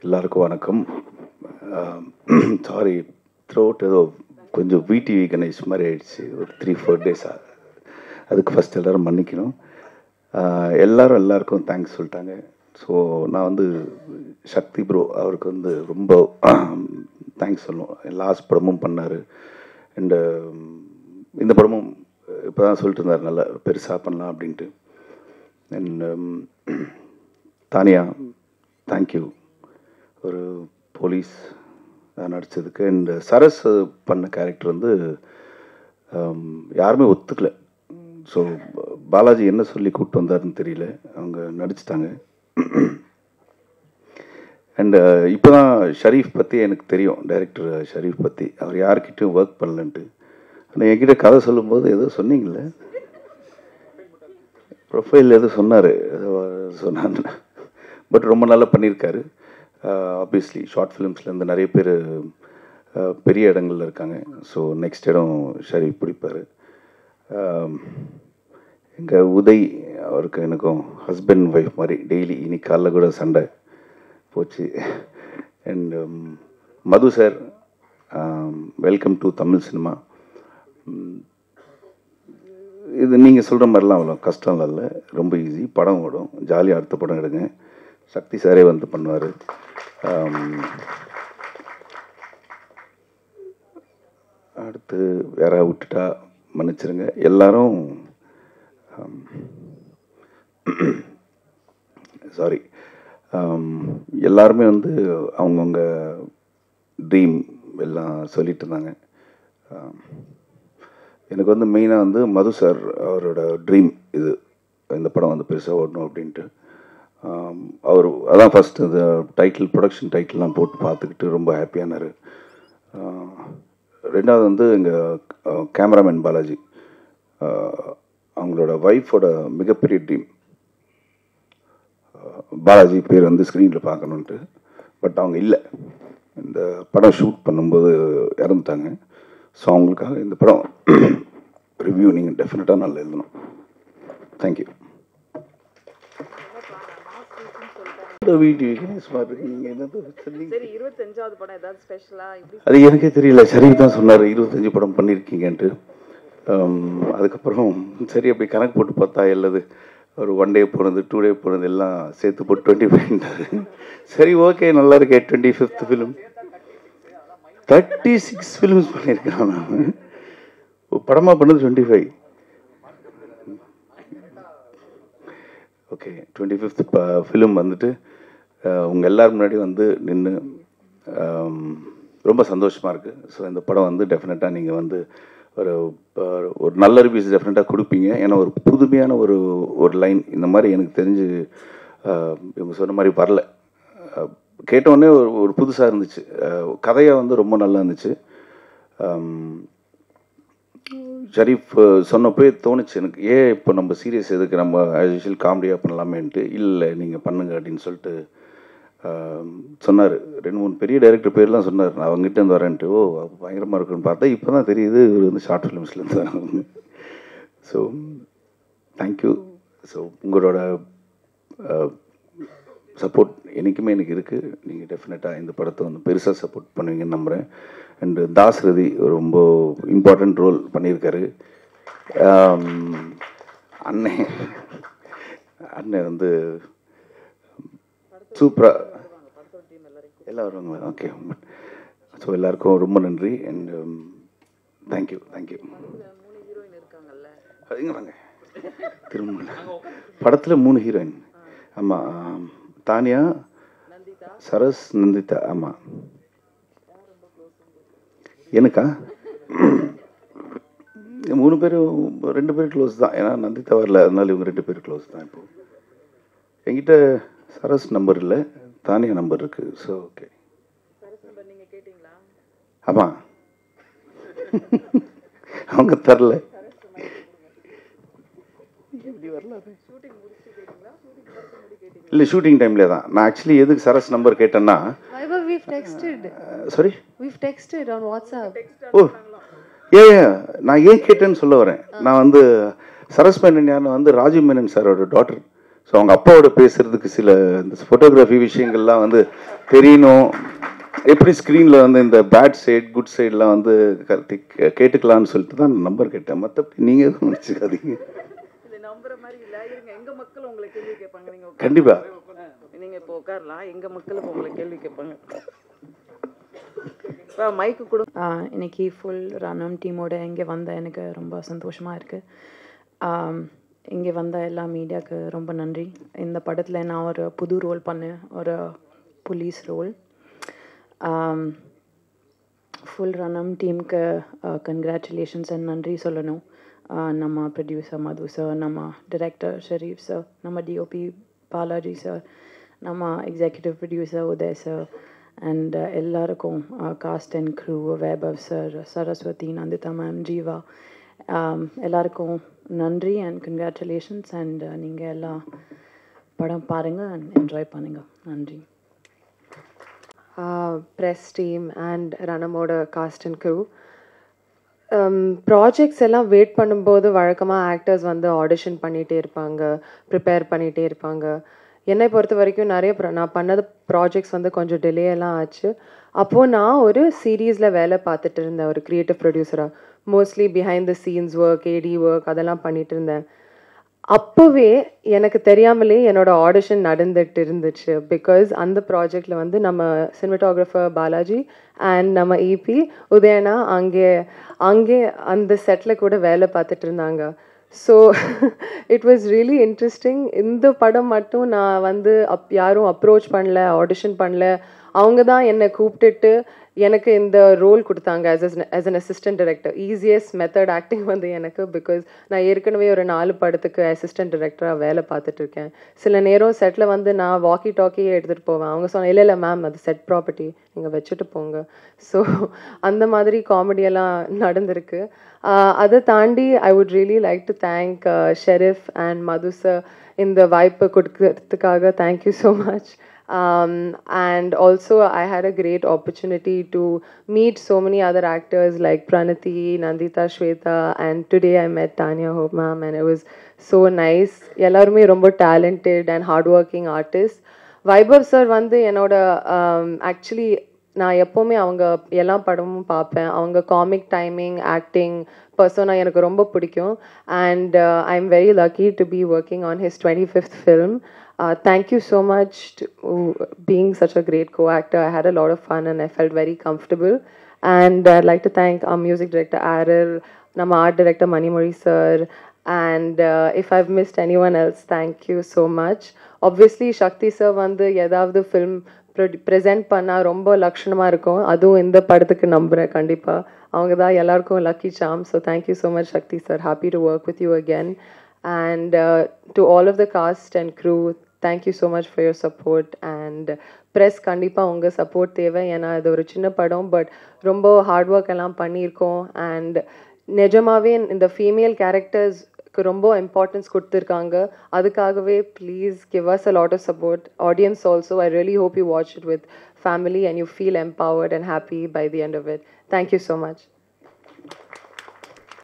எல்லாருக்கும் வணக்கம் sorry throat ஏதோ கொஞ்சம் விடிவி கணேஷ் மாதிரி ஆயிடுச்சு ஒரு த்ரீ ஃபோர் டேஸாக அதுக்கு ஃபஸ்ட் எல்லாரும் மன்னிக்கணும் ஆஹ் எல்லாரும் எல்லாருக்கும் தேங்க்ஸ் சொல்லிட்டாங்க ஸோ நான் வந்து சக்தி ப்ரோ அவருக்கு வந்து ரொம்ப தேங்க்ஸ் சொல்லணும் லாஸ்ட் படமும் பண்ணார் அண்டு இந்த படமும் இப்போ தான் சொல்லிட்டு இருந்தார் நல்லா பெருசாக பண்ணலாம் அப்படின்ட்டு அண்ட் தானியா தேங்க்யூ ஒரு போலீஸ் நடித்ததுக்கு அண்ட் சரஸ் பண்ண கேரக்டர் வந்து ஹம், யாருமே ஒத்துக்கல ஸோ பாலாஜி என்ன சொல்லி கூப்பிட்டு வந்தாருன்னு தெரியல அவங்க நடிச்சிட்டாங்க அண்ட் இப்போ தான் ஷரீஃப் பற்றி எனக்கு தெரியும் டைரக்டர் ஷரீஃப் பற்றி அவர் யார்கிட்டயும் ஒர்க் பண்ணலன்ட்டு ஆனால் என்கிட்ட கதை சொல்லும்போது ஏதோ சொன்னீங்கல்ல ப்ரொஃபைல் எதுவும் சொன்னார் ஏதோ சொன்னாங்க பட் ரொம்ப நல்லா பண்ணியிருக்காரு ஆப்வியஸ்லி ஷார்ட் ஃபிலிம்ஸ்லேருந்து நிறைய பேர் பெரிய இடங்கள்ல இருக்காங்க ஸோ நெக்ஸ்ட் இடம் ஷரீஃப் பிடிப்பார் எங்கள் உதய் அவருக்கு எனக்கும் ஹஸ்பண்ட் ஒய்ஃப் மாதிரி டெய்லி இன்னைக்கு காலைல கூட சண்டை போச்சு and Madhu sir welcome to Tamil cinema இது நீங்கள் சொல்கிற மாதிரிலாம் அவ்வளோ கஷ்டம் இல்லை ரொம்ப ஈஸி படம் ஓடும் ஜாலியாக அடுத்த படம் எடுங்க சக்தி சாரே வந்து பண்ணுவார் அடுத்து வேற விட்டுட்டா மன்னிச்சிருங்க எல்லாரும் சாரி எல்லாருமே வந்து அவங்கவுங்க ட்ரீம் எல்லாம் சொல்லிட்டு இருந்தாங்க ஆம், எனக்கு வந்து மெயினாக வந்து மது சார் அவரோட ட்ரீம் இது இந்த படம் வந்து பெருசாக ஓடணும் அப்படின்ட்டு ஆம், அவர் அதான் ஃபஸ்ட் இந்த டைட்டில் ப்ரொடக்ஷன் டைட்டில்லாம் போட்டு பார்த்துக்கிட்டு ரொம்ப ஹாப்பியானார் ரெண்டாவது வந்து எங்கள் கேமராமேன் பாலாஜி ஆ, அவங்களோட ஒய்ஃபோட மிகப்பெரிய ட்ரீம் பாலாஜி பேர் வந்து ஸ்க்ரீனில் பார்க்கணுன்ட்டு பட் அவங்க இல்லை இந்த படம் ஷூட் பண்ணும்போது இறந்துட்டாங்க ஸோ அவங்களுக்காக இந்த படம் ரிவ்யூ நீங்கள் டெஃபினட்டாக நல்லா எழுதணும் தேங்க்யூ சரி இருபத்தஞ்சாவது படம் ஏதாவது ஸ்பெஷலா இப்படி அது எனக்கே தெரியல ஷரீஃப் தான் சொன்னார் இருபத்தஞ்சு படம் பண்ணியிருக்கீங்கன்ட்டு ஆம், அதுக்கப்புறம் சரி அப்படி கணக்கு போட்டு பார்த்தா எல்லாது ஒரு ஒன் டே போனது டூ டே போனது எல்லாம் சேர்த்து போட்டு டுவெண்ட்டி ஃபைவ்ன்றாரு சரி ஓகே நல்லா இருக்கே twenty fifth film thirty six films பண்ணியிருக்கேன் நான் படமாக பண்ணது twenty five okay twenty fifth film வந்துட்டு அஹ், உங்க எல்லாரும் முன்னாடி வந்து நின்று ரொம்ப சந்தோஷமாக இருக்குது ஸோ இந்த படம் வந்து டெஃபினட்டாக நீங்கள் வந்து ஒரு அஹ், ஒரு நல்ல ரிவ்யூஸ் டெஃபினட்டாக கொடுப்பீங்க ஏன்னா ஒரு புதுமையான ஒரு ஒரு லைன் இந்த மாதிரி எனக்கு தெரிஞ்சு அஹ், இவங்க சொன்ன மாதிரி வரல அஹ், கேட்ட உடனே ஒரு ஒரு புதுசாக இருந்துச்சு கதையாக வந்து ரொம்ப நல்லா இருந்துச்சு அம், ஷரீஃப் அஹ், சொன்னப்பவே தோணுச்சு எனக்கு ஏன் இப்போ நம்ம சீரியஸ் எதுக்கு நம்ம ஆஸ் யூஷுவல் காமெடியாக பண்ணலாமேன்ட்டு இல்லை நீங்கள் பண்ணுங்க அப்படின்னு சொல்லிட்டு சொன்னார் ரெண்டு மூணு பெரிய டைரக்டர் பேர்லாம் சொன்னார் நான் அவங்ககிட்ட இருந்து வரேன்ட்டு ஓ பயங்கரமாக இருக்குன்னு பார்த்தா இப்போ தான் தெரியுது இவர் வந்து ஷார்ட் ஃபிலிம்ஸ்லேருந்து வராங்க ஸோ தேங்க்யூ ஸோ உங்களோட சப்போர்ட் என்றைக்குமே எனக்கு இருக்குது நீங்கள் டெஃபினட்டாக இந்த படத்தை வந்து பெருசாக சப்போர்ட் பண்ணுவீங்கன்னு நம்புகிறேன் அண்டு தாஸ்ரதி ரொம்ப இம்பார்ட்டண்ட் ரோல் பண்ணியிருக்காரு ஆம், அண்ணன் அண்ணன் வந்து சூப்பராக எல்லாம் வருவாங்களா ஓகே ஸோ எல்லாருக்கும் ரொம்ப நன்றி அண்ட் தேங்க்யூ தேங்க்யூ மூணு ஹீரோயின் இருக்காங்கல்ல இங்கே வாங்க திரும்ப படத்தில் மூணு ஹீரோயின் ஆமாம் தானியா சரஸ் நந்திதா ஆமாம் எனக்கா மூணு பேரும் ரெண்டு பேரும் க்ளோஸ் தான் ஏன்னா நந்திதா வரல அதனால இவங்க ரெண்டு பேரும் க்ளோஸ் தான் இப்போ என்கிட்ட சரஸ் நம்பர் இல்லை தானியா நம்பர் இருக்கு ஸோ ஓகே சரஸ் நம்பர் நீங்க கேட்டீங்களா ஆமாம் அவங்க தரல ஷூட்டிங் முடிச்சுட்டு கேட்டீங்களா ஷூட்டிங் பார்த்து முடி கேட்டீங்களா இல்லை ஷூட்டிங் டைம்ல தான் நான் ஆக்சுவலி எதுக்கு சரஸ் நம்பர் கேட்டேன்னா Viber, we've texted. Sorry We've texted on WhatsApp. ஓ ஏ ஏ, நான் ஏன் கேட்டேன்னு சொல்ல வரேன் நான் வந்து சரஸ் மேனன் யாருன்னு வந்து ராஜீவ் மேனன் சாரோட டாட்டர் ஸோ அவங்க அப்பாவோட பேசுறதுக்கு சில இந்த ஃபோட்டோகிராஃபி விஷயங்கள்லாம் வந்து தெரியணும் எப்படி ஸ்க்ரீனில் வந்து இந்த பேட் சைட் குட் சைட்லாம் வந்து கத்தி கேட்டுக்கலாம்னு சொல்லிட்டு தான் நம்பர் கேட்டேன் மற்றபடி நீங்கள் எதுவும் நினச்சிக்காதீங்க இது நம்புற மாதிரி இல்ல இருங்க எங்க மக்கள் உங்களை கேள்வி கேட்பாங்க நீங்க உட்காருங்க. கண்டிப்பா நீங்க இப்போ உட்காரலாம் எங்க மக்கள் இப்போ உங்களை கேள்வி கேட்பாங்க இப்போ மைக்கு கொடு ஆஹ் இன்னைக்கு ஃபுல் ரணம் டீமோட இங்கே வந்த எனக்கு ரொம்ப சந்தோஷமாக இருக்குது இங்கே வந்த எல்லா மீடியாவுக்கு ரொம்ப நன்றி இந்த படத்தில் நான் ஒரு புது ரோல் பண்ணேன் ஒரு போலீஸ் ரோல் ஃபுல் ரணம் டீமுக்கு கங்க்ராச்சுலேஷன்ஸ் அண்ட் நன்றி சொல்லணும் ஆஹ் நம்ம ப்ரொடியூசர் மது சார் நம்ம டைரக்டர் ஷரீஃப் சார் நம்ம டிஓபி பாலாஜி சார் நம்ம executive producer Uday sir and எல்லாருக்கும் cast and crew Vaibhav sir Saraswathi Nandita ma'am Jeeva ஆம், எல்லாருக்கும் நன்றி அண்ட் கங்க்ராச்சுலேஷன்ஸ் அண்ட் நீங்கள் எல்லாம் படம் பாருங்கள் அண்ட் என்ஜாய் பண்ணுங்கள் நன்றி ப்ரெஸ் டீம் அண்ட் ரணமோட காஸ்ட் அண்ட் க்ரூ ப்ராஜெக்ட்ஸ் எல்லாம் வெயிட் பண்ணும்போது வழக்கமாக ஆக்டர்ஸ் வந்து ஆடிஷன் பண்ணிகிட்டே இருப்பாங்க ப்ரிப்பேர் பண்ணிகிட்டே இருப்பாங்க என்னை பொறுத்த வரைக்கும் நிறைய pro- நான் பண்ணது ப்ராஜெக்ட்ஸ் வந்து கொஞ்சம் டிலே எல்லாம் ஆச்சு அப்போது நான் ஒரு சீரீஸில் வேலை பார்த்துட்டு இருந்தேன் ஒரு க்ரியேட்டிவ் ப்ரொடியூசராக mostly behind the scenes work AD work அதெல்லாம் பண்ணிட்டு இருந்தேன் அப்போவே எனக்கு தெரியாமலே என்னோட ஆடிஷன் நடந்துட்டு இருந்துச்சு பிகாஸ் அந்த ப்ராஜெக்டில் வந்து நம்ம சினிமட்டோகிராஃபர் பாலாஜி அண்ட் நம்ம இபி உதயனா அங்கே அங்கே அந்த செட்டில் கூட வேலை பார்த்துட்டு இருந்தாங்க so it was really interesting இந்த படம் மட்டும் நான் வந்து அப் யாரும் அப்ரோச் பண்ணல ஆடிஷன் பண்ணல அவங்க தான் என்னை கூப்பிட்டுட்டு எனக்கு இந்த ரோல் கொடுத்தாங்க as as an assistant director easiest method acting வந்து எனக்கு பிகாஸ் நான் ஏற்கனவே ஒரு நாலு படத்துக்கு அசிஸ்டன்ட் டிரெக்டராக வேலை பார்த்துட்டு இருக்கேன் சில நேரம் செட்டில் வந்து நான் வாக்கி டாக்கியே எடுத்துகிட்டு போவேன் அவங்க சொன்ன இல்லை இல்லை மேம் அது செட் ப்ராப்பர்ட்டி நீங்கள் வச்சுட்டு போங்க ஸோ அந்த மாதிரி காமெடியெல்லாம் நடந்திருக்கு ஆஹ் அதை தாண்டி I would really like to thank Sharif and Madhu sir இந்த வாய்ப்பு கொடுக்கறதுக்காக thank you so much um, and also I had a great opportunity to meet so many other actors like Pranati, Nandita, Shweta, and today I met Tanya Hope ma'am, and it was so nice. எல்லாருமே ரொம்ப talented and hardworking artists. Vaibhav sir வந்து என்னோட actually நான் எப்போவுமே அவங்க எல்லா படமும் பார்ப்பேன் அவங்க காமிக் டைமிங் ஆக்டிங் பர்சனாக எனக்கு ரொம்ப பிடிக்கும் and I am very lucky to be working on his twenty fifth film Uh, thank you so much to being such a great co-actor. I had a lot of fun and I felt very comfortable. And I'd like to thank our music director Aril, Nama art director Manimuri sir, and uh, if I've missed anyone else, thank you so much. Obviously, Shakti sir வந்து ஏதாவது film present பண்ணால் ரொம்ப லட்சணமாக இருக்கும் அதுவும் இந்த படத்துக்கு நம்புகிறேன் கண்டிப்பாக அவங்க தான் எல்லாருக்கும் lucky charm so thank you so much Sakthi sir happy to work with you again and uh, to all of the cast and crew thank you so much for your support and press கண்டிப்பாக உங்கள் support தேவை ஏன்னா இது ஒரு சின்ன படம் but ரொம்ப hard work எல்லாம் பண்ணியிருக்கோம் அண்ட் நிஜமாவே இந்த ஃபீமேல் கேரக்டர்ஸ்க்கு ரொம்ப இம்பார்ட்டன்ஸ் கொடுத்துருக்காங்க அதுக்காகவே please give us a lot of support audience also I really hope you watch it with family and you feel empowered and happy by the end of it thank you so much